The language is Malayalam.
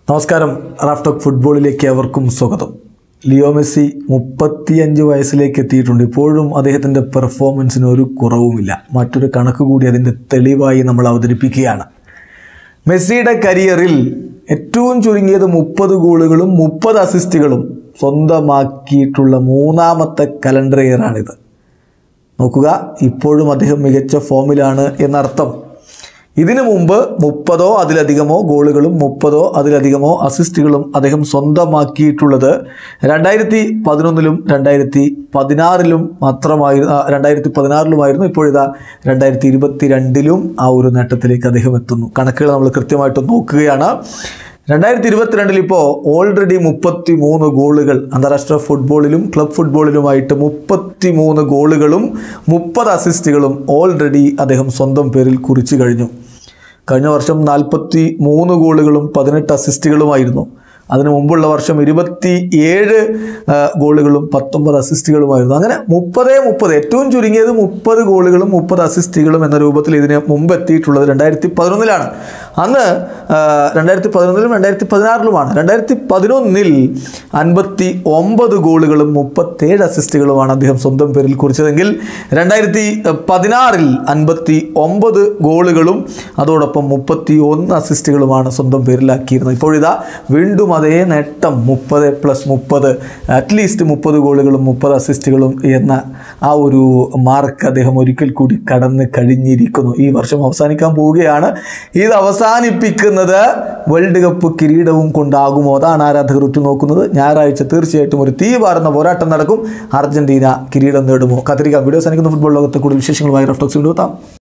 നമസ്കാരം റാഫ്റ്റോക്ക് ഫുട്ബോളിലേക്ക് അവർക്കും സ്വാഗതം ലിയോ മെസ്സി മുപ്പത്തിയഞ്ച് വയസ്സിലേക്ക് എത്തിയിട്ടുണ്ട് ഇപ്പോഴും അദ്ദേഹത്തിൻ്റെ പെർഫോമൻസിന് ഒരു കുറവുമില്ല മറ്റൊരു കണക്ക് കൂടി അതിൻ്റെ തെളിവായി നമ്മൾ അവതരിപ്പിക്കുകയാണ് മെസ്സിയുടെ കരിയറിൽ ഏറ്റവും ചുരുങ്ങിയത് മുപ്പത് ഗോളുകളും മുപ്പത് അസിസ്റ്റുകളും സ്വന്തമാക്കിയിട്ടുള്ള മൂന്നാമത്തെ കലണ്ടർ ഇയറാണിത് നോക്കുക ഇപ്പോഴും അദ്ദേഹം മികച്ച ഫോമിലാണ് എന്നർത്ഥം ഇതിനു മുമ്പ് മുപ്പതോ അതിലധികമോ ഗോളുകളും മുപ്പതോ അതിലധികമോ അസിസ്റ്റുകളും അദ്ദേഹം സ്വന്തമാക്കിയിട്ടുള്ളത് രണ്ടായിരത്തി പതിനൊന്നിലും രണ്ടായിരത്തി പതിനാറിലും മാത്രമായിരുന്നു രണ്ടായിരത്തി പതിനാറിലുമായിരുന്നു ഇപ്പോഴിതാ രണ്ടായിരത്തി ഇരുപത്തി രണ്ടിലും ആ ഒരു നേട്ടത്തിലേക്ക് അദ്ദേഹം എത്തുന്നു കണക്കുകൾ നമ്മൾ കൃത്യമായിട്ട് നോക്കുകയാണ് രണ്ടായിരത്തി ഇരുപത്തിരണ്ടിൽ ഇപ്പോൾ ഓൾറെഡി മുപ്പത്തി മൂന്ന് ഗോളുകൾ അന്താരാഷ്ട്ര ഫുട്ബോളിലും ക്ലബ് ഫുട്ബോളിലുമായിട്ട് മുപ്പത്തി മൂന്ന് ഗോളുകളും മുപ്പത് അസിസ്റ്റുകളും ഓൾറെഡി അദ്ദേഹം സ്വന്തം പേരിൽ കുറിച്ചു കഴിഞ്ഞു കഴിഞ്ഞ വർഷം നാൽപ്പത്തി മൂന്ന് ഗോളുകളും പതിനെട്ട് അസിസ്റ്റുകളുമായിരുന്നു അതിനു മുമ്പുള്ള വർഷം ഇരുപത്തി ഏഴ് ആ, ഗോളുകളും പത്തൊമ്പത് അസിസ്റ്റുകളുമായിരുന്നു അങ്ങനെ മുപ്പതേ മുപ്പത് ഏറ്റവും ചുരുങ്ങിയത് മുപ്പത് ഗോളുകളും മുപ്പത് അസിസ്റ്റുകളും എന്ന രൂപത്തിൽ ഇതിന് മുമ്പ് എത്തിയിട്ടുള്ളത് രണ്ടായിരത്തി പതിനൊന്നിലാണ് അന്ന് ആ, രണ്ടായിരത്തി പതിനൊന്നിലും രണ്ടായിരത്തി പതിനാറിലുമാണ് രണ്ടായിരത്തി പതിനൊന്നിൽ അൻപത്തി ഒമ്പത് ഗോളുകളും മുപ്പത്തേഴ് അസിസ്റ്റുകളുമാണ് അദ്ദേഹം സ്വന്തം പേരിൽ കുറിച്ചതെങ്കിൽ രണ്ടായിരത്തി പതിനാറിൽ അൻപത്തി ഒമ്പത് ഗോളുകളും അതോടൊപ്പം മുപ്പത്തി ഒന്ന് അസിസ്റ്റുകളുമാണ് സ്വന്തം പേരിലാക്കിയിരുന്നത് ഇപ്പോഴിതാ വീണ്ടും അതേ നേട്ടം മുപ്പത് പ്ലസ് മുപ്പത് അറ്റ്ലീസ്റ്റ് മുപ്പത് ഗോളുകളും മുപ്പത് അസിസ്റ്റുകളും എന്ന ആ ഒരു മാർക്ക് അദ്ദേഹം ഒരിക്കൽ കൂടി കടന്ന് കഴിഞ്ഞിരിക്കുന്നു ഈ വർഷം അവസാനിക്കാൻ പോവുകയാണ് ഇത് അവസാനിപ്പിക്കുന്നത് വേൾഡ് കപ്പ് കിരീടവും കൊണ്ടാകുമോ അതാണ് ആരാധകർ ഉറ്റുനോക്കുന്നത് ഞായറാഴ്ച തീർച്ചയായിട്ടും ഒരു തീ പാറുന്ന പോരാട്ടം നടക്കും അർജന്റീന കിരീടം നേടുമോ കത്തിരിക്ക വീഡിയോ അവസാനിക്കുന്ന ഫുട്ബോൾ ലോകത്തെ കൂടുതൽ വിശേഷങ്ങളുമായി റഫ്റ്റോക്സ് കൊണ്ടുവെത്താം